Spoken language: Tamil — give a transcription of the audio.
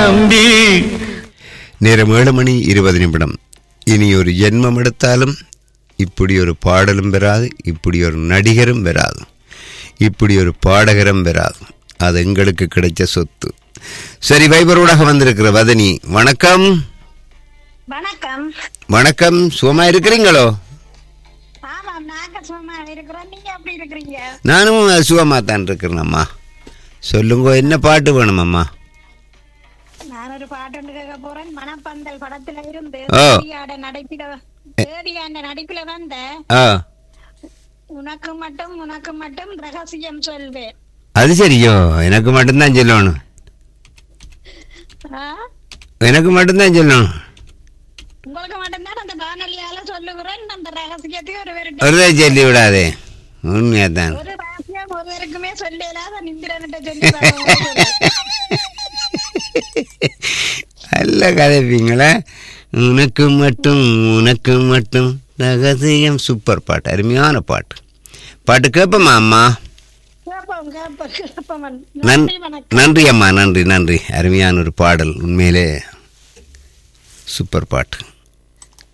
நம்பி நேரம் ஏழு மணி இருபது நிமிடம் இனி ஒரு ஜென்மம் எடுத்தாலும் இப்படி ஒரு பாடலும் பெறாது இப்படி ஒரு நடிகரும் பெறாது இப்படி ஒரு பாடகரும் பெறாது அது எங்களுக்கு கிடைச்ச சொத்து சரி வைபரோடாக வந்திருக்கிற வதனி வணக்கம் வணக்கம் வணக்கம் சுகமா இருக்கிறீங்களோ ஆமாம் நாங்க சும்மா இருக்கிறோம் நீங்க எப்படி இருக்கிறீங்க நானும் சுகமா தான் இருக்கிறேனம்மா சொல்லுங்க என்ன பாட்டு வேணுமம்மா நான் ஒரு பாட்டு ஒன்று கேட்க போறேன் மணப்பந்தல் படத்துல இருந்து ஆ. தேவியாட நடிப்பில தேவியாண்ட நடிப்பில வந்த ஆ உனக்கு மட்டும் உனக்கு மட்டும் ரகசியம் சொல்வேன் அது சரியோ எனக்கு மட்டும்தான் சொல்லணும் ஆ? எனக்கு மட்டும்தான் சொல்லணும் உங்களுக்கு மட்டும்தான் அந்த வானொலியால சொல்லுகிறேன் அந்த ரகசியத்தை ஒரு ஒரு பேருட்ட சொல்லி விடாதே உண்மையாதான் ஒரு ரகசியம் ஒருவருக்குமே சொல்லலாத நிந்திரன்ட்ட சொல்லி பாருங்க. நல்ல கதைப்பீங்களே உனக்கு மட்டும் உனக்கு மட்டும் ரகசியம் சூப்பர் பாட்டு அருமையான பாட்டு பாட்டு கேட்போமா அம்மா கேட்போம் கேட்போம் கேட்போம் நன் நன்றி வணக்கம் நன்றி அம்மா நன்றி நன்றி அருமையான ஒரு பாடல் உண்மையிலே சூப்பர் பாட்டு